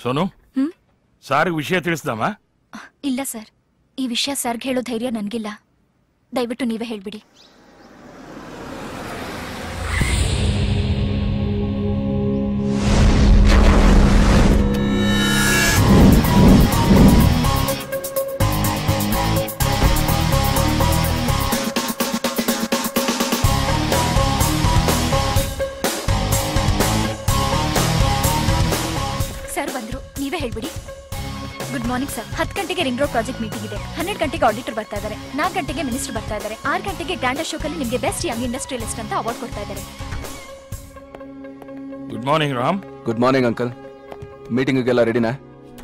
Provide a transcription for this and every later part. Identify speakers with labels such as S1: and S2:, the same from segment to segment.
S1: ಸೋನು
S2: ಹ್ಮ್?
S1: ಸಾರಿಗೆ ವಿಷಯ ತಿಳಿಸ್ದಮ್ಮ
S2: ಇಲ್ಲ ಸರ್ ಈ ವಿಷಯ ಸರ್ಗ್ ಹೇಳೋ ಧೈರ್ಯ ನನ್ಗಿಲ್ಲ ದಯವಿಟ್ಟು ನೀವೇ ಹೇಳ್ಬಿಡಿ ಸರ್ ಬಂದ್ರು ನೀವೇ ಹೇಳ್ಬಿಡಿ ಗುಡ್ ಮಾರ್ನಿಂಗ್ ಸರ್ ಹತ್ತು ಗಂಟೆಗೆ ರಿಂಗ್ ರೋಡ್ ಪ್ರಾಜೆಕ್ಟ್ ಮೀಟಿಂಗ್ ಇದೆ ಹನ್ನೆರಡು ಗಂಟೆಗೆ ಆಡಿಟರ್ ಬರ್ತಾ ಇದ್ದಾರೆ ನಾಲ್ಕು ಗಂಟೆಗೆ ಮಿನಿಸ್ಟರ್ ಬರ್ತಾ ಇದ್ದಾರೆ ಆರು ಗಂಟೆಗೆ ಗ್ರ್ಯಾಂಡ್ ಅಶೋಕಲ್ಲಿ ನಿಮಗೆ ಬೆಸ್ಟ್ ಯಂಗ್ ಇಂಡಸ್ಟ್ರಿಯಲಿಸ್ಟ್ ಅಂತ ಅವಾರ್ಡ್ ಕೊಡ್ತಾ ಇದ್ದಾರೆ
S1: good morning Ram
S3: good morning uncle ಮೀಟಿಂಗಿಗೆಲ್ಲ ರೆಡಿನಾ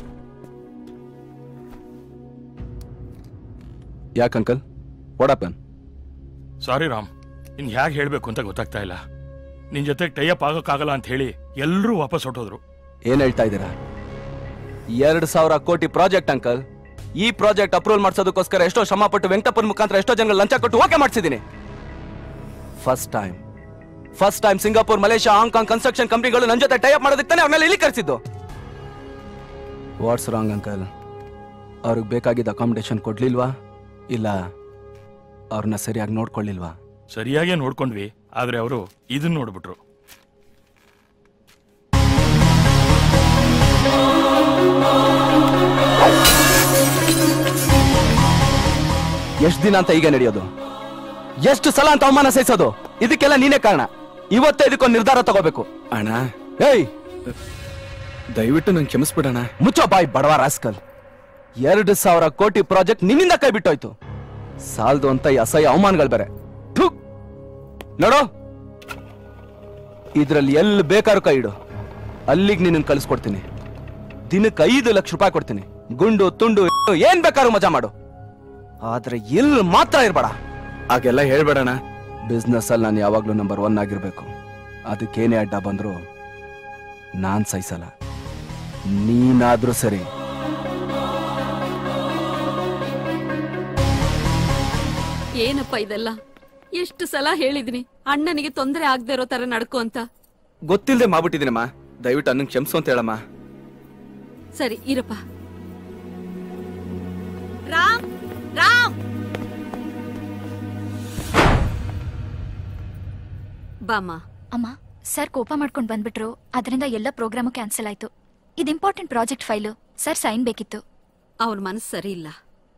S3: ಯಾಕೆ ಅಂಕಲ್ ವಾಡಪ್ಪನ್
S1: ಸಾರಿ ರಾಮ್ ಇನ್ ಹೇಗೆ ಹೇಳ್ಬೇಕು ಅಂತ ಗೊತ್ತಾಗ್ತಾ ಇಲ್ಲ ನಿನ್ ಜೊತೆ ಟೈಅಪ್ ಆಗೋಕ್ಕಾಗಲ್ಲ ಅಂತ ಹೇಳಿ ಎಲ್ಲರೂ ವಾಪಸ್ ಹೊಟ್ಟೋದ್ರು
S3: ಏನ್ ಹೇಳ್ತಾ ಇದ್ದೀರಾ ಎರಡು ಸಾವಿರ ಕೋಟಿ ಪ್ರಾಜೆಕ್ಟ್ ಅಂಕಲ್ ಈ ಪ್ರಾಜೆಕ್ಟ್ ಅಪ್ರೂವಲ್ ಮಾಡಿಸೋದಕ್ಕೋಸ್ಕರ ಎಷ್ಟೋ ಶ್ರಮ ಪಟ್ಟು ವೆಂಕಟಪ್ಪನ ಮುಖಾಂತರ ಎಷ್ಟೋ ಜನ ಲಂಚ ಕೊಟ್ಟು ಓಕೆ ಮಾಡಿಸಿದ್ದೀನಿ first time first time Singapore Malaysia Hong Kong construction ಕಂಪ್ನಿಗಳು ನನ್ನ ಜೊತೆ ಟೈಅಪ್ ಮಾಡೋದಕ್ಕೆ ತಾನೇ ಅವ್ರನ್ನೆಲ್ಲ ಇಲ್ಲಿ ಕರೆಸಿದ್ದು ವಾಟ್ಸ್ ರಾಂಗ್ ಅಂಕಲ್ ಅವ್ರಿಗೆ ಬೇಕಾಗಿದ್ದ ಅಕಾಮಿಡೇಷನ್ ಕೊಡ್ಲಿಲ್ವಾ ಇಲ್ಲ ಅವ್ರನ್ನ ಸರಿಯಾಗಿ ನೋಡ್ಕೊಳ್ಳಿಲ್ವಾ
S1: ಸರಿಯಾಗೇ ನೋಡ್ಕೊಂಡ್ವಿ ಆದ್ರೆ ಅವರು ಇದನ್ನ ನೋಡ್ಬಿಟ್ರು
S3: ಎಷ್ಟು ದಿನ ಅಂತ ಈಗ ನಡೆಯೋದು ಎಷ್ಟು ಸಲ ಅಂತ ಅವಮಾನ ಸಹಿಸೋದು ಇದಕ್ಕೆಲ್ಲ ನೀನೇ ಕಾರಣ ಇವತ್ತೇ ಇದಕ್ಕೊಂದು ನಿರ್ಧಾರ ತಗೋಬೇಕು
S4: ಅಣ್ಣ
S3: ಏಯ್
S4: ದಯವಿಟ್ಟು ನಂಗೆ ಕ್ಷಮಿಸ್ಬಿಡಣ
S3: ಮುಚ್ಚೋ ಬಾಯ್ ಬಡವ ರಾಸ್ಕಲ್ ಎರಡು ಸಾವಿರ ಕೋಟಿ ಪ್ರಾಜೆಕ್ಟ್ ನಿನ್ನಿಂದ ಕೈ ಬಿಟ್ಟೋಯ್ತು ಸಾಲ್ದು ಅಂತ ಈ ಅಸಹ್ಯ ಅವಮಾನಗಳು ಬೇರೆ ಥು! ನೋಡು ಇದ್ರಲ್ಲಿ ಎಲ್ಲಿ ಬೇಕಾದ್ರೂ ಕೈ ಇಡು ಅಲ್ಲಿಗೆ ನಿನ್ನ ಕಳಿಸ್ಕೊಡ್ತೀನಿ ದಿನಕ್ಕೆ ಐದು ಲಕ್ಷ ರೂಪಾಯಿ ಕೊಡ್ತೀನಿ ಗುಂಡು ತುಂಡು ಏನ್ ಬೇಕಾದ್ರೂ ಮಜಾ ಮಾಡು ಆದ್ರೆ ಎಲ್ಲಿ ಮಾತ್ರ ಇರ್ಬೇಡ
S4: ಹಾಗೆಲ್ಲ ಹೇಳ್ಬೇಡಣ
S3: ಬಿಸ್ನೆಸ್ ಅಲ್ಲಿ ನಾನು ಯಾವಾಗ್ಲೂ ನಂಬರ್ ಒನ್ ಆಗಿರ್ಬೇಕು ಅದಕ್ಕೇನೇ ಅಡ್ಡ ಬಂದ್ರು ನಾನ್ ಸಹಿಸಲ್ಲ ನೀನಾದ್ರೂ ಸರಿ
S5: ಏನಪ್ಪ ಇದೆಲ್ಲ ಎಷ್ಟು ಸಲ ಹೇಳಿದೀನಿ ಅಣ್ಣನಿಗೆ ತೊಂದರೆ ಆಗದೆ ಇರೋ ತರ ನಡ್ಕೊ ಅಂತ
S4: ಗೊತ್ತಿಲ್ಲದೆ ಮಾಡ್ಬಿಟ್ಟಿದ್ದೀನಮ್ಮ ದಯವಿಟ್ಟು ಅನ್ನಂಗೆ ಕ್ಷಮಿಸು ಅಂತ ಹೇಳಮ್ಮ
S5: ಸರಿ ಇರಪ್ಪ ರಾಮ್ ರಾಮ್ ಬಾಮ್ಮ
S2: ಅಮ್ಮ ಸರ್ ಕೋಪ ಮಾಡ್ಕೊಂಡು ಬಂದ್ಬಿಟ್ರು ಅದರಿಂದ ಎಲ್ಲ ಪ್ರೋಗ್ರಾಮು ಕ್ಯಾನ್ಸಲ್ ಆಯ್ತು ಇದು important project file sir sign ಬೇಕಿತ್ತು
S5: ಅವನ ಮನಸ್ಸು ಸರಿ ಇಲ್ಲ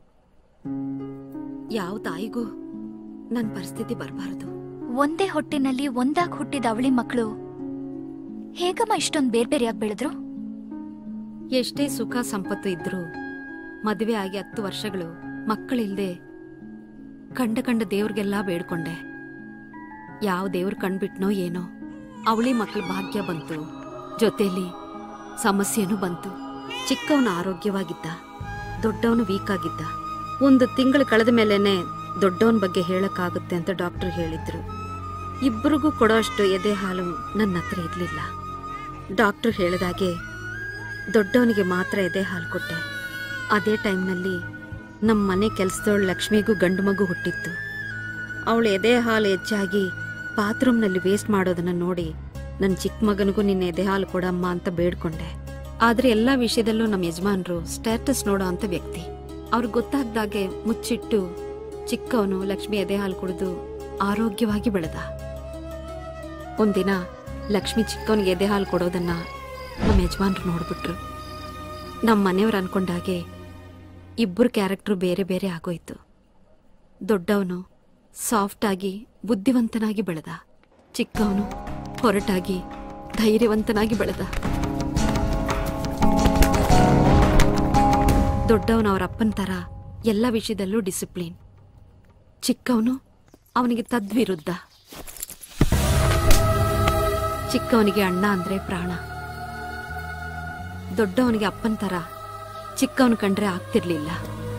S5: ಯಾವ ತಾಯಿಗೂ ನನ್ ಪರಿಸ್ಥಿತಿ ಬರಬಾರದು
S2: ಒಂದೇ ಹೊಟ್ಟಿನಲ್ಲಿ ಒಂದಾಗ್ ಹುಟ್ಟಿದ ಅವಳಿ ಮಕ್ಕಳು ಹೇಗಮ್ಮ ಇಷ್ಟೊಂದು ಬೇರೆ ಬೇರೆಯಾಗಿ ಬೆಳೆದ್ರು
S5: ಎಷ್ಟೇ ಸುಖ ಸಂಪತ್ತು ಇದ್ರೂ ಮದುವೆ ಆಗಿ ಹತ್ತು ವರ್ಷಗಳು ಮಕ್ಕಳಿಲ್ದೆ ಕಂಡ ಕಂಡ ದೇವ್ರಿಗೆಲ್ಲ ಬೇಡ್ಕೊಂಡೆ ಯಾವ ದೇವ್ರು ಕಣ್ಬಿಟ್ನೋ ಏನೋ ಅವಳಿ ಮಕ್ಕಳ ಭಾಗ್ಯ ಬಂತು ಜೊತೆಲಿ ಸಮಸ್ಯೆನೂ ಬಂತು ಚಿಕ್ಕವನು ಆರೋಗ್ಯವಾಗಿದ್ದ ದೊಡ್ಡವನು ವೀಕ್ ಆಗಿದ್ದ ಒಂದು ತಿಂಗಳು ಕಳೆದ ಮೇಲೇನೆ ದೊಡ್ಡವನ ಬಗ್ಗೆ ಹೇಳಕ್ಕಾಗುತ್ತೆ ಅಂತ ಡಾಕ್ಟರ್ ಹೇಳಿದ್ರು ಇಬ್ಬರಿಗೂ ಕೊಡೋಷ್ಟು ಎದೆ ಹಾಲು ನನ್ನ ಹತ್ರ ಇರ್ಲಿಲ್ಲ ಡಾಕ್ಟರ್ ಹೇಳಿದಾಗೆ ದೊಡ್ಡವನಿಗೆ ಮಾತ್ರ ಎದೆ ಹಾಲು ಕೊಟ್ಟೆ ಅದೇ ಟೈಮ್ನಲ್ಲಿ ನಮ್ಮ ಮನೆ ಕೆಲಸದವಳು ಲಕ್ಷ್ಮಿಗೂ ಗಂಡು ಮಗು ಹುಟ್ಟಿತ್ತು ಅವಳು ಎದೆ ಹಾಲು ಹೆಚ್ಚಾಗಿ ಬಾತ್ರೂಮ್ನಲ್ಲಿ ವೇಸ್ಟ್ ಮಾಡೋದನ್ನ ನೋಡಿ ನನ್ನ ಚಿಕ್ಕ ಮಗನಿಗೂ ನಿನ್ನ ಎದೆ ಹಾಲು ಕೊಡಮ್ಮ ಅಂತ ಬೇಡ್ಕೊಂಡೆ ಆದ್ರೆ ಎಲ್ಲಾ ವಿಷಯದಲ್ಲೂ ನಮ್ಮ ಯಜಮಾನ್ರು ಸ್ಟೇಟಸ್ ನೋಡೋ ಅಂತ ವ್ಯಕ್ತಿ ಅವ್ರಿಗೆ ಗೊತ್ತಾಗ್ದಾಗೆ ಮುಚ್ಚಿಟ್ಟು ಚಿಕ್ಕವನು ಲಕ್ಷ್ಮಿ ಎದೆ ಹಾಲು ಕುಡಿದು ಆರೋಗ್ಯವಾಗಿ ಬೆಳೆದ ಒಂದಿನ ಲಕ್ಷ್ಮಿ ಚಿಕ್ಕವನಿಗೆ ಎದೆ ಹಾಲು ಕೊಡೋದನ್ನ ನಮ್ಮ ಯಜಮಾನ್ರು ನೋಡ್ಬಿಟ್ರು ನಮ್ಮ ಮನೆಯವ್ರು ಅನ್ಕೊಂಡಾಗೆ ಇಬ್ಬರು ಕ್ಯಾರೆಕ್ಟ್ರು ಬೇರೆ ಬೇರೆ ಆಗೋಯ್ತು ದೊಡ್ಡವನು ಸಾಫ್ಟ್ ಆಗಿ ಬುದ್ಧಿವಂತನಾಗಿ ಬೆಳೆದ ಚಿಕ್ಕವನು ಹೊರಟಾಗಿ ಧೈರ್ಯವಂತನಾಗಿ ಬೆಳೆದ ದೊಡ್ಡವನು ಅವರ ಅಪ್ಪನ ತರ ಎಲ್ಲ ವಿಷಯದಲ್ಲೂ ಡಿಸಿಪ್ಲಿನ್ ಚಿಕ್ಕವನು ಅವನಿಗೆ ತದ್ವಿರುದ್ಧ ಚಿಕ್ಕವನಿಗೆ ಅಣ್ಣ ಅಂದ್ರೆ ಪ್ರಾಣ ದೊಡ್ಡವನಿಗೆ ಅಪ್ಪನ ತರ ಚಿಕ್ಕವನು ಕಂಡ್ರೆ ಆಗ್ತಿರ್ಲಿಲ್ಲ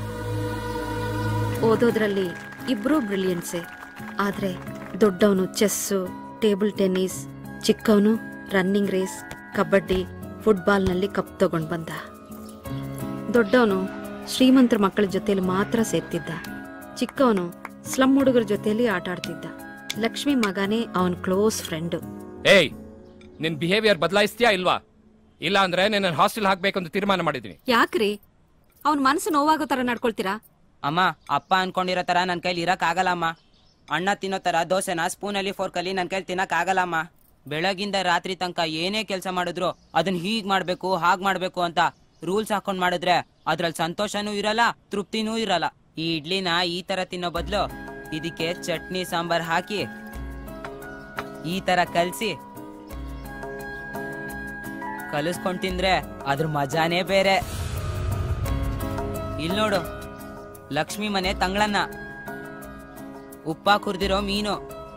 S5: ಓದೋದ್ರಲ್ಲಿ ಇಬ್ರೂ ಬ್ರಿಲಿಯನ್ಸೆ ಆದ್ರೆ ದೊಡ್ಡವನು ಚೆಸ್ಸು ಟೇಬಲ್ ಟೆನ್ನಿಸ್ ಚಿಕ್ಕವನು ರನ್ನಿಂಗ್ ರೇಸ್ ಕಬಡ್ಡಿ ಫುಟ್ಬಾಲ್ನಲ್ಲಿ ಕಪ್ ತಗೊಂಡ್ ಬಂದ ದೊಡ್ಡವನು ಶ್ರೀಮಂತರ ಮಕ್ಕಳ ಜೊತೆಲಿ ಮಾತ್ರ ಸೇರ್ತಿದ್ದ ಚಿಕ್ಕವನು ಸ್ಲಮ್ ಹುಡುಗರ ಜೊತೆಲಿ ಆಟ ಆಡ್ತಿದ್ದ ಲಕ್ಷ್ಮಿ ಮಗನೇ ಅವನ್ ಕ್ಲೋಸ್ ಫ್ರೆಂಡ್
S6: ಏಯ್ ನಿನ್ ಬಿಹೇವಿಯರ್ ಬದಲಾಯಿಸ್ತೀಯಾ ಇಲ್ವಾ ಇಲ್ಲ ಅಂದ್ರೆ ನನ್ನ ಹಾಸ್ಟೆಲ್ ಹಾಕ್ಬೇಕು ಅಂತ ತೀರ್ಮಾನ ಮಾಡಿದೀನಿ
S5: ಯಾಕ್ರಿ ಅವ್ನ ಮನಸ್ಸು ನೋವಾಗೋ ತರ ನಡ್ಕೊಳ್ತೀರಾ
S7: ಅಮ್ಮ ಅಪ್ಪ ಅನ್ಕೊಂಡಿರೋ ತರ ನನ್ನ ಕೈಲಿ ಇರಕ್ ಆಗಲ್ಲ ಅಮ್ಮ ಅಣ್ಣ ತಿನ್ನೋ ತರ ದೋಸೆನ ಸ್ಪೂನಲ್ಲಿ ಫೋರ್ಕಲ್ಲಿ ನನ್ನ ಕೈಲಿ ತಿನ್ನಕ್ ಆಗಲ್ಲ ಅಮ್ಮ ಬೆಳಗಿಂದ ರಾತ್ರಿ ತನಕ ಏನೇ ಕೆಲಸ ಮಾಡಿದ್ರು ಅದನ್ನ ಹೀಗ್ ಮಾಡ್ಬೇಕು ಹಾಗ್ ಮಾಡ್ಬೇಕು ಅಂತ ರೂಲ್ಸ್ ಹಾಕೊಂಡ್ ಮಾಡಿದ್ರೆ ಅದ್ರಲ್ಲಿ ಸಂತೋಷನೂ ಇರಲ್ಲ ತೃಪ್ತಿನೂ ಇರಲ್ಲ ಈ ಇಡ್ಲಿನ ಈ ತರ ತಿನ್ನೋ ಬದಲು ಇದಕ್ಕೆ ಚಟ್ನಿ ಸಾಂಬಾರ್ ಹಾಕಿ ಈ ತರ ಕಲ್ಸಿ ಕಲಿಸ್ಕೊಂಡ್ ತಿಂದ್ರೆ ಅದ್ರ ಮಜಾನೇ ಬೇರೆ ಇಲ್ ನೋಡು ಲಕ್ಷ್ಮಿ ಮನೆ ತಂಗಳನ್ನ ಉಪ್ಪ ಕುರ್ದಿರೋ ಮೀನು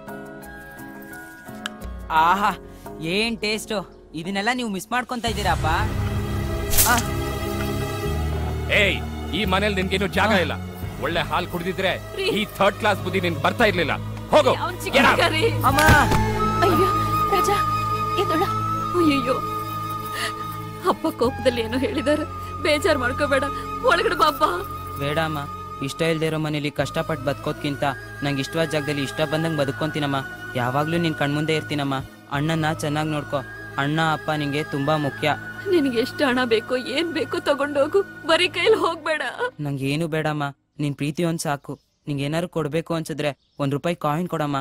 S7: ಆಹಾ ಏನ್ ಟೇಸ್ಟು ಇದನ್ನೆಲ್ಲ ನೀವು ಮಿಸ್ ಮಾಡ್ಕೊಂತ ಇದ್ದೀರಪ್ಪ ಆ,
S6: ಏಯ್ ಈ ಮನೇಲಿ ನಿನ್ಗೇನು ಜಾಗ ಇಲ್ಲ ಒಳ್ಳೆ ಹಾಲ್ ಕುಡಿದಿದ್ರೆ ಈ ಥರ್ಡ್ ಕ್ಲಾಸ್ ಬುದ್ಧಿ ನಿನ್ ಬರ್ತಾ ಇರ್ಲಿಲ್ಲ ಹೋಗು
S5: ಅವ್ನ್ ಚಿಕ್ಕ
S6: Get out.
S5: ಮಗ ರೀ.
S7: ಅಮ್ಮ
S2: ಅಯ್ಯೋ ರಾಜಾ ಎದ್ದೋಳ
S5: ಅಯ್ಯಯ್ಯೋ ಅಪ್ಪ ಕೋಪದಲ್ಲಿ ಏನೋ ಹೇಳಿದಾರೆ ಬೇಜಾರ್ ಮಾಡ್ಕೋಬೇಡ ಒಳಗಡೆ ಬಾಪ್ಪ
S7: ಬೇಡಮ್ಮ ಇಷ್ಟ ಇಲ್ದೇ ಇರೋ ಮನೇಲಿ ಕಷ್ಟಪಟ್ಟು ಬದುಕೋದ್ಕಿಂತ ನಂಗೆ ಇಷ್ಟವಾದ ಜಾಗದಲ್ಲಿ ಇಷ್ಟ ಬಂದಂಗೆ ಬದುಕೊಂತೀನಮ್ಮ ಯಾವಾಗ್ಲೂ ನಿನ್ ಕಣ್ಮುಂದೆ ಇರ್ತೀನಮ್ಮ ಅಣ್ಣನ ಚೆನ್ನಾಗಿ ನೋಡ್ಕೊ ಅಣ್ಣ ಅಪ್ಪ ನಿಂಗೆ ತುಂಬಾ ಮುಖ್ಯ
S5: ನಿನಗೆ ಎಷ್ಟು ಹಣ ಬೇಕೋ ಏನ್ ಬೇಕೋ ತಗೊಂಡೋಗು ಬರೀ ಕೈಲಿ ಹೋಗ್ಬೇಡ
S7: ನಂಗೆ ಏನು ಬೇಡಮ್ಮ ನಿನ್ ಪ್ರೀತಿ ಒಂದ್ ಸಾಕು ನಿಂಗೆ ಏನಾದ್ರು ಕೊಡ್ಬೇಕು ಅನ್ಸಿದ್ರೆ ಒಂದ್ ರೂಪಾಯಿ ಕಾಯಿನ್ ಕೊಡಮ್ಮ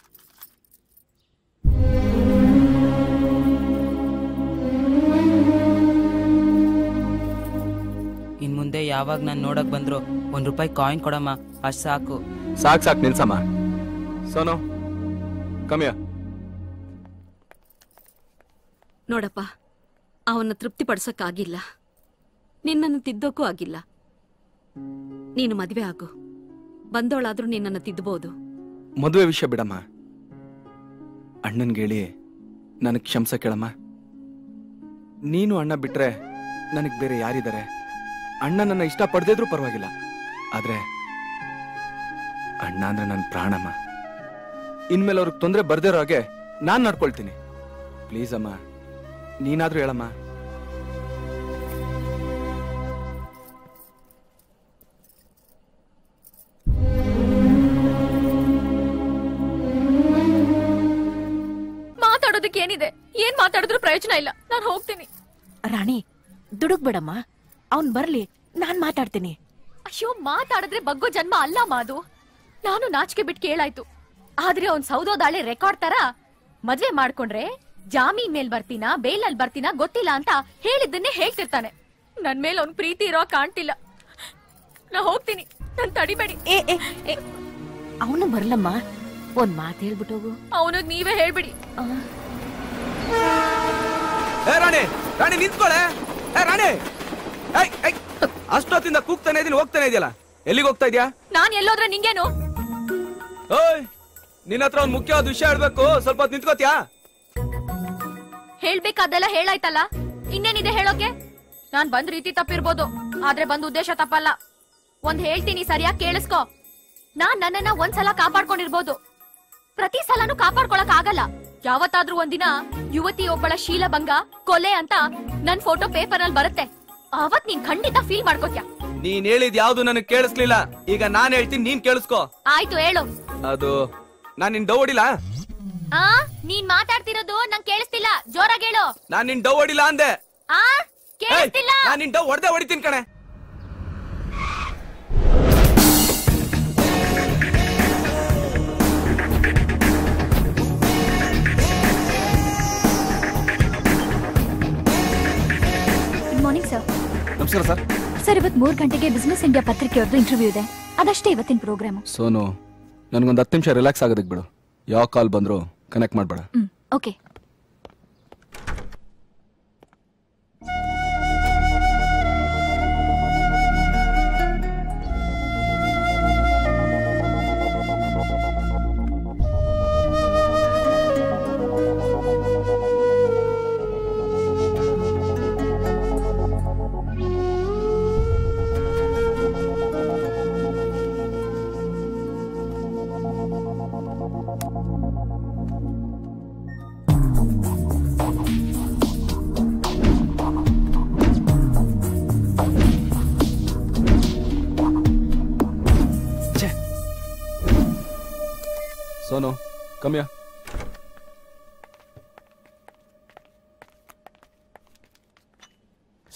S7: ಇನ್ ಮುಂದೆ ಯಾವಾಗ ನಾನ್ ನೋಡಕ್ ಬಂದ್ರು ಒಂದ್ ರೂಪಾಯಿ ಕಾಯಿನ್ ಕೊಡಮ್ಮ ಅಷ್ಟ್ ಸಾಕು
S3: ಸಾಕ್ ಸಾಕ್ ನಿಲ್ಸಮ್ಮ ಸೋನು ಕಮ್ಮಿಯ
S5: ನೋಡಪ್ಪ ಅವನ್ನ ತೃಪ್ತಿ ಪಡಿಸಕ್ಕಾಗಿಲ್ಲ ನಿನ್ನನ್ನು ತಿದ್ದೋಕ್ಕೂ ಆಗಿಲ್ಲ ನೀನು ಮದ್ವೆ ಆಗು ಬಂದವಳಾದ್ರೂ ನಿನ್ನನ್ನು ತಿದ್ದಬಹುದು
S4: ಮದುವೆ ವಿಷಯ ಬಿಡಮ್ಮ ಅಣ್ಣನ್ಗೆ ಹೇಳಿ ನನಗೆ ಕ್ಷಮ್ಸ ಕೇಳಮ್ಮ ನೀನು ಅಣ್ಣ ಬಿಟ್ರೆ ನನಗೆ ಬೇರೆ ಯಾರಿದ್ದಾರೆ ಅಣ್ಣ ನನ್ನ ಇಷ್ಟ ಪಡೆದಿದ್ರೂ ಪರವಾಗಿಲ್ಲ ಆದ್ರೆ ಅಣ್ಣ ಅಂದ್ರೆ ನನ್ನ ಪ್ರಾಣಮ್ಮ ಇನ್ಮೇಲೆ ಅವ್ರಿಗೆ ತೊಂದರೆ ಬರ್ದಿರೋ ಹಾಗೆ ನಾನ್ ನಡ್ಕೊಳ್ತೀನಿ ಪ್ಲೀಸ್ ಅಮ್ಮ ನೀನಾದ್ರೂ ಹೇಳಮ್ಮ
S2: ಮಾತಾಡೋದಕ್ಕೆ ಏನಿದೆ ಏನ್ ಮಾತಾಡಿದ್ರು ಪ್ರಯೋಜನ ಇಲ್ಲ ನಾನು ಹೋಗ್ತೀನಿ
S8: ರಾಣಿ ದುಡುಕ್ಬೇಡಮ್ಮ ಅವ್ನ್ ಬರ್ಲಿ ನಾನ್ ಮಾತಾಡ್ತೀನಿ
S2: ಅಯ್ಯೋ ಮಾತಾಡಿದ್ರೆ ಬಗ್ಗೋ ಜನ್ಮ ಅಲ್ಲ ಮಾದು ನಾನು ನಾಚಿಕೆ ಬಿಟ್ಟು ಕೇಳಾಯ್ತು ಆದ್ರೆ ಅವ್ನ್ ಸೌದೋದಾಳೆ ರೆಕಾರ್ಡ್ ತರ ಮದ್ವೆ ಮಾಡ್ಕೊಂಡ್ರೆ ಜಾಮೀನ್ ಮೇಲ್ ಬರ್ತೀನಾ ಬೇಲಲ್ಲಿ ಬರ್ತೀನಾ ಗೊತ್ತಿಲ್ಲ ಅಂತ ಹೇಳಿದ್ದನ್ನೇ ಹೇಳ್ತಿರ್ತಾನೆ ನನ್ ಮೇಲೆ ಅವ್ನ್ ಪ್ರೀತಿ ಇರೋ ಕಾಣ್ತಿಲ್ಲ ನಾ ಹೋಗ್ತೀನಿ ನನ್ ತಡಿಬೇಡಿ
S8: ಏ ಏ ಏ ಅವನು ಬರ್ಲಮ್ಮ ಒಂದ್ ಮಾತ್ ಹೇಳ್ಬಿಟ್ಟು ಹೋಗು
S2: ಅವನಿಗ್ ನೀವೇ ಹೇಳ್ಬಿಡಿ
S4: ಏ ರಾಣಿ ರಾಣಿ ನಿಂತ್ಕೊಳೆ ಏ ರಾಣಿ ಏಯ್, ಏಯ್, ಅಷ್ಟೊತ್ತಿಂದ ಕೂಗ್ತಾನೆ ಇದೀನಿ ಹೋಗ್ತಾನೆ ಇದೆಯಲ್ಲ ಎಲ್ಲಿಗೆ ಹೋಗ್ತಾ ಇದೀಯಾ
S2: ನಾನ್ ಎಲ್ಲೋದ್ರೆ ನಿಂಗೇನು
S4: ಓಯ್ ನಿನ್ನ ಹತ್ರ ಒಂದ್ ಮುಖ್ಯವಾದ ವಿಷಯ ಹೇಳ್ಬೇಕು ಸ್ವಲ್ಪ ಹೊತ್ತು ನಿಂತ್ಕೋತ್ಯಾ
S2: ಹೇಳ್ಬೇಕಾದೆಲ್ಲ ಹೇಳಾಯ್ತಲ್ಲ ಇನ್ನೇನಿದೆ ಹೇಳೋಕೆ ನಾನ್ ಬಂದ್ ರೀತಿ ತಪ್ಪಿರ್ಬೋದು ಆದ್ರೆ ಬಂದ್ ಉದ್ದೇಶ ತಪ್ಪಲ್ಲ ಒಂದ್ ಹೇಳ್ತೀನಿ ಸರಿಯಾಗಿ ಕೇಳಿಸ್ಕೊ ನಾನ್ ನನ್ನನ್ನ ಒಂದ್ಸಲ ಕಾಪಾಡ್ಕೊಂಡಿರ್ಬೋದು ಪ್ರತಿ ಸಲನೂ ಕಾಪಾಡ್ಕೊಳಕ್ ಆಗಲ್ಲ ಯಾವತ್ತಾದ್ರೂ ಒಂದಿನ ಯುವತಿ ಒಬ್ಬಳ ಶೀಲಭಂಗ ಕೊಲೆ ಅಂತ ನನ್ ಫೋಟೋ ಪೇಪರ್ ನಲ್ಲಿ ಬರುತ್ತೆ ಅವತ್ ನೀನ್ ಖಂಡಿತ ಫೀಲ್ ಮಾಡ್ಕೋತ್ಯಾ
S4: ನೀನ್ ಹೇಳಿದ್ ಯಾವ್ದು ನನಗ್ ಕೇಳಿಸ್ಲಿಲ್ಲ ಈಗ ನಾನ್ ಹೇಳ್ತೀನಿ ನೀನ್ ಕೇಳಿಸ್ಕೋ
S2: ಆಯ್ತು ಹೇಳು
S4: ಅದು ನಾನ್ ನಿನ್ ಡೌ ಹೊಡಿಲ್ಲ
S2: ಆ ನೀನ್ ಮಾತಾಡ್ತಿರೋದು ನಂಗ್ ಕೇಳಿಸ್ತಿಲ್ಲ ಜೋರಾಗಿ ಹೇಳು
S4: ನಾನ್ ನಿನ್ ಡೌ ಹೊಡಿಲ್ಲ ಅಂದೆ
S2: ಆ
S4: ಏಯ್,
S2: ಕೇಳಿಸ್ತಿಲ್ಲ
S4: ನಾನ್ ನಿನ್ ಡೌ ಹೊಡೆದೇ ಹೊಡಿತೀನಿ ಕಣೆ
S2: ಗುಡ್ ಮಾರ್ನಿಂಗ್ ಸರ್
S4: ನಮಸ್ಕಾರ ಸರ್
S2: ಸರ್ ಇವತ್ ಮೂರ್ ಗಂಟೆಗೆ ಬಿಸ್ನೆಸ್ ಇಂಡಿಯಾ ಪತ್ರಿಕೆಯವ್ರದ್ದು ಇಂಟರ್ವ್ಯೂ ಇದೆ ಅದಷ್ಟೇ ಇವತ್ತಿನ ಪ್ರೋಗ್ರಾಮ್
S3: ಸೋನು ನನ್ಗೊಂದು ಹತ್ತು ನಿಮಿಷ ರಿಲ್ಯಾಕ್ಸ್ ಆಗೋದಕ್ಕೆ ಬಿಡು ಯಾವ ಕಾಲ್ ಬಂದ್ರು ಕನೆಕ್ಟ್ ಮಾಡ್ಬೇಡ
S2: ಹ್ಮ್ ಓಕೆ
S3: ಸೋನು ಕಮ್ಮಿಯ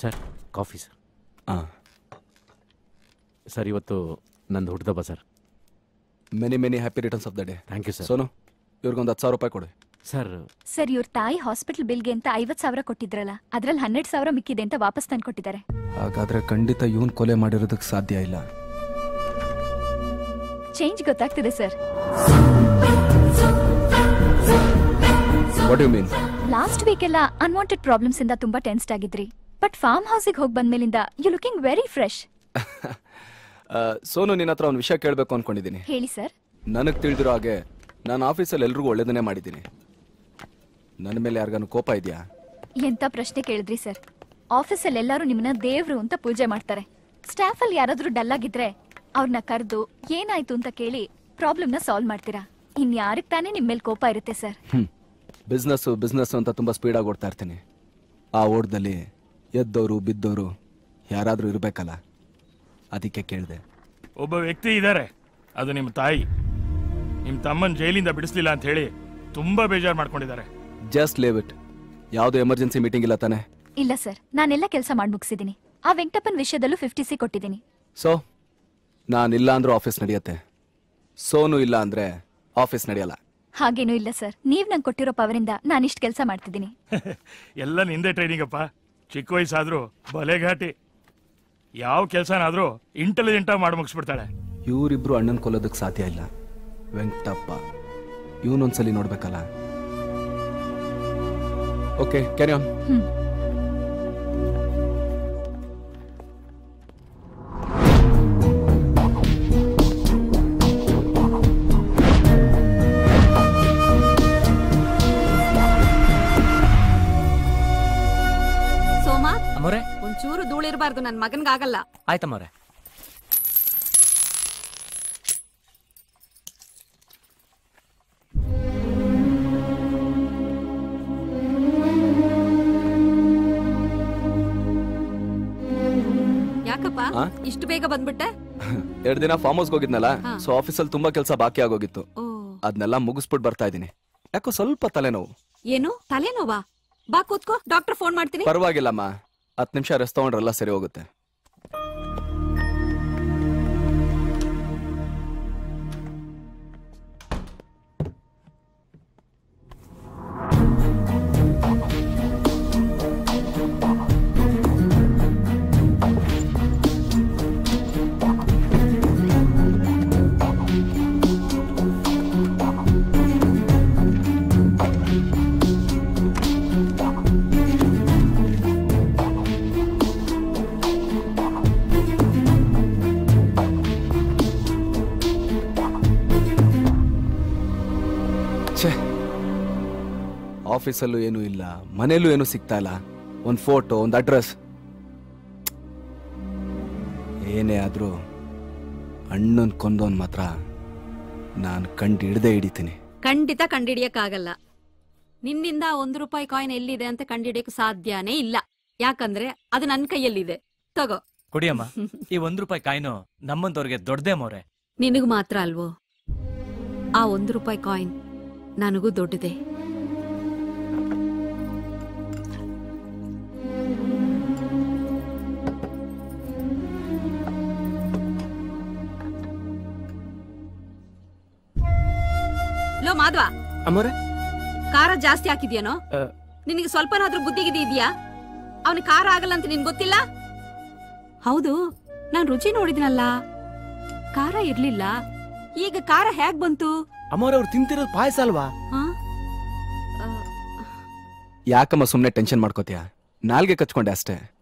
S9: ಸರ್ ಕಾಫಿ ಸರ್
S4: ಹಾಂ
S9: ಸರ್ ಇವತ್ತು ನಂದು ಹುಟ್ಟಿದಬ್ಬ sir
S4: many many happy returns of the day
S9: thank you sir
S4: Sonu ಇವ್ರಿಗೊಂದು ಹತ್ತು ಸಾವಿರ ರೂಪಾಯಿ ಕೊಡಿ
S9: ಸರ್
S2: ಸರ್ ಇವ್ರ ತಾಯಿ ಹಾಸ್ಪಿಟಲ್ ಬಿಲ್ಗೆ ಅಂತ ಐವತ್ ಸಾವಿರ ಕೊಟ್ಟಿದ್ರಲ್ಲ ಅದ್ರಲ್ಲಿ ಹನ್ನೆರಡು ಸಾವಿರ ಮಿಕ್ಕಿದೆ ಅಂತ ವಾಪಸ್ ತಂದು ಕೊಟ್ಟಿದ್ದಾರೆ
S4: ಹಾಗಾದ್ರೆ ಖಂಡಿತ ಇವನ್ ಕೊಲೆ ಮಾಡಿರೋದಕ್ಕೆ ಸಾಧ್ಯ ಇಲ್ಲ
S2: ಚೇಂಜ್ ಗೊತ್ತಾಗ್ತಿದೆ sir
S4: what you mean
S2: last week ಎಲ್ಲ ಅನ್ವಾಂಟೆಡ್ ಪ್ರಾಬ್ಲಮ್ಸ್ ಇಂದ ತುಂಬಾ ಟೆನ್ಸ್ಡ್ ಆಗಿದ್ರಿ ಬಟ್ ಫಾರ್ಮ್ ಹೌಸಿಗೆ ಹೋಗಿ ಬಂದ್ಮೇಲಿಂದ you looking very fresh
S4: Sonu ನಿನ್ನ ಹತ್ರ ಒಂದು ವಿಷಯ ಕೇಳಬೇಕು ಅನ್ಕೊಂಡಿದ್ದೀನಿ
S2: ಹೇಳಿ ಸರ್
S4: ನನಗೆ ತಿಳಿದಿರೋ ಹಾಗೆ ನಾನು ಆಫೀಸಲ್ಲಿ ಎಲ್ರಿಗೂ ಒಳ್ಳೇದನ್ನೇ ಮಾಡಿದ್ದೀನಿ ನನ್ನ ಮೇಲೆ ಯಾರಿಗಾನು ಕೋಪ ಇದೆಯಾ
S2: ಎಂತ ಪ್ರಶ್ನೆ ಕೇಳಿದ್ರಿ ಸರ್ ಆಫೀಸಲ್ಲಿ ಎಲ್ಲರೂ ನಿಮ್ಮನ್ನ ದೇವ್ರು ಅಂತ ಪೂಜೆ ಮಾಡ್ತಾರೆ ಸ್ಟಾಫ್ ಅಲ್ಲಿ ಯಾರಾದ್ರೂ ಡಲ್ ಆಗಿದ್ರೆ ಅವ್ರನ್ನ ಕರೆದು ಏನಾಯ್ತು ಅಂತ ಕೇಳಿ ಪ್ರಾಬ್ಲಮ್ನ ಸಾಲ್ವ್ ಮಾಡ್ತೀರಾ ಇನ್ ಯಾರಿಗ್ ತಾನೇ ನಿಮ್ ಮೇಲೆ ಕೋಪ ಇರುತ್ತೆ ಸರ್
S4: ಹ್ಞೂ ಬಿಸ್ನೆಸ್ಸು ಬಿಸ್ನೆಸ್ಸು ಅಂತ ತುಂಬ ಸ್ಪೀಡಾಗಿ ಓಡ್ತಾ ಇರ್ತೀನಿ ಆ ಓಟದಲ್ಲಿ ಎದ್ದವರು ಬಿದ್ದವರು ಯಾರಾದರೂ ಇರಬೇಕಲ್ಲ ಅದಕ್ಕೆ ಕೇಳಿದೆ
S1: ಒಬ್ಬ ವ್ಯಕ್ತಿ ಇದ್ದಾರೆ ಅದು ನಿಮ್ಮ ತಾಯಿ ನಿಮ್ಮ ತಮ್ಮನ್ ಜೈಲಿಂದ ಬಿಡಿಸ್ಲಿಲ್ಲ ಅಂತ ಹೇಳಿ ತುಂಬಾ ಬೇಜಾರು ಮಾಡ್ಕೊಂಡಿದ್ದಾರೆ
S4: ಜಸ್ಟ್ ಲೇವ್ ಇಟ್ ಯಾವುದೇ ಎಮರ್ಜೆನ್ಸಿ ಮೀಟಿಂಗ್ ಇಲ್ಲ ತಾನೆ
S2: ಇಲ್ಲ ಸರ್ ನಾನೆಲ್ಲ ಕೆಲಸ ಮಾಡಿ ಮುಗಿಸಿದ್ದೀನಿ ಆ ವೆಂಕಟಪ್ಪನ್ ವಿಷಯದಲ್ಲೂ ಫಿಫ್ಟಿ ಸಿ ಕೊಟ್ಟಿದ್ದೀನಿ
S4: ಸೊ ನಾನಿಲ್ಲ ಅಂದ್ರೂ ಆಫೀಸ್ ನಡೆಯುತ್ತೆ ಸೋನು ಇಲ್ಲ ಅಂದರೆ ಆಫೀಸ್ ನಡೆಯಲ್ಲ
S2: ಹಾಗೇನೂ ಇಲ್ಲ ಸರ್ ನೀವ್ ನಂಗೆ ಕೊಟ್ಟಿರೋ ಪವರಿಂದ ನಾನಿಷ್ಟು ಕೆಲಸ ಮಾಡ್ತಿದ್ದೀನಿ
S1: ಎಲ್ಲ ನಿಂದೆ ಟ್ರೈನಿಂಗ್ ಅಪ್ಪ ಚಿಕ್ಕ ವಯಸ್ಸಾದ್ರೂ ಬಲೆ ಘಾಟಿ ಯಾವ ಕೆಲಸನಾದ್ರೂ ಇಂಟೆಲಿಜೆಂಟ್ ಆಗಿ ಮಾಡಿ ಮುಗಿಸ್ಬಿಡ್ತಾಳೆ
S4: ಇವರಿಬ್ರು ಅಣ್ಣನ ಕೊಲ್ಲೋದಕ್ಕೆ ಸಾಧ್ಯ ಇಲ್ಲ ವೆಂಕಟಪ್ಪ ಇವನೊಂದ್ಸಲಿ ನೋಡ್ಬೇಕಲ್ಲ okay carry on
S2: hmm
S5: Soma
S10: ಅಮ್ಮೋರೆ
S5: ಒಂಚೂರು ಧೂಳಿರ್ಬಾರ್ದು ನನ್ ಮಗನ್ಗಾಗಲ್ಲ
S10: ಆಯ್ತಮ್ಮವ್ರೆ
S5: ಯಾಕಪ್ಪ
S4: ಆ?
S5: ಇಷ್ಟು ಬೇಗ ಬಂದ್ಬಿಟ್ಟೆ
S4: ಎರಡು ದಿನ ಫಾರ್ಮ್ ಹೌಸ್ಗೆ ಹೋಗಿದ್ನಲ್ಲ
S5: ಹಾ.
S4: ಸೊ ಆಫೀಸಲ್ಲಿ ತುಂಬಾ ಕೆಲಸ ಬಾಕಿ ಆಗೋಗಿತ್ತು
S5: ಓ
S4: ಅದನ್ನೆಲ್ಲ ಮುಗಿಸ್ಬಿಟ್ಟು ಬರ್ತಾ ಇದ್ದೀನಿ ಯಾಕೋ ಸ್ವಲ್ಪ ತಲೆನೋವು
S5: ಏನು ತಲೆನೋವಾ ಬಾ ಕೂತ್ಕೋ ಡಾಕ್ಟರ್ ಫೋನ್ ಮಾಡ್ತೀನಿ
S4: ಪರವಾಗಿಲ್ಲಮ್ಮ ಹತ್ತು ನಿಮಿಷ ರೆಸ್ಟ್ ತಗೊಂಡ್ರೆಲ್ಲ ಸರಿ ಹೋಗುತ್ತೆ ಛೇ ಆಫೀಸಲ್ಲೂ ಏನೂ ಇಲ್ಲ ಮನೇಲೂ ಏನೂ ಸಿಗ್ತಾ ಇಲ್ಲ ಒಂದು ಫೋಟೋ ಒಂದು ಅಡ್ರೆಸ್ ಏನೇ ಆದರೂ ಅಣ್ಣನ ಕೊಂದವನ್ ಮಾತ್ರ ನಾನು ಕಂಡು ಹಿಡ್ದೇ ಹಿಡಿತೀನಿ
S5: ಖಂಡಿತ ಕಂಡಿಡಿಯಕ್ಕಾಗಲ್ಲ ನಿನ್ನಿಂದ ಒಂದು ರೂಪಾಯಿ ಕಾಯಿನ್ ಎಲ್ಲಿದೆ ಅಂತ ಕಂಡಿಡಿಯಕ್ ಸಾಧ್ಯನೇ ಇಲ್ಲ ಯಾಕಂದ್ರೆ ಅದು ನನ್ ಕೈಯಲ್ಲಿದೆ ತಗೋ
S10: ಕುಡಿಯಮ್ಮ ಈ ಒಂದ್ ರೂಪಾಯಿ ಕಾಯಿನು ನಮ್ಮಂತವ್ರಿಗೆ ದೊಡ್ಡದೇ ಮೋರೆ
S5: ನಿನಗ್ ಮಾತ್ರ ಅಲ್ವೋ ಆ ಒಂದು ರೂಪಾಯಿ ಕಾಯಿನ್ ನನಗೂ ದೊಡ್ಡದೆ ಲೋ ಮಾಧವ
S10: ಅಮ್ಮೋರೆ
S5: ಖಾರ ಜಾಸ್ತಿ ಹಾಕಿದ್ಯಾನೋ ನಿನಗೆ ಸ್ವಲ್ಪನಾದ್ರೂ ಬುದ್ಧಿಗಿದಿ ಇದೆಯಾ ಅವನಿಗೆ ಖಾರ ಆಗಲ್ಲ ಅಂತ ನಿನ್ ಗೊತ್ತಿಲ್ಲ ಹೌದು ನಾನ್ ರುಚಿ ನೋಡಿದ್ನಲ್ಲ ಖಾರ ಇರ್ಲಿಲ್ಲ ಈಗ ಖಾರ ಹೇಗ್ ಬಂತು
S10: ಅಮ್ಮೋರೆ ಅವ್ರು ತಿಂತಿರೋದು ಪಾಯಸ ಅಲ್ವಾ
S5: ಹಾ
S4: ಯಾಕಮ್ಮ ಸುಮ್ಮನೆ ಟೆನ್ಷನ್ ಮಾಡ್ಕೋತೀಯ ನಾಲ್ಗೆ ಕಚ್ಕೊಂಡೆ ಅಷ್ಟೇ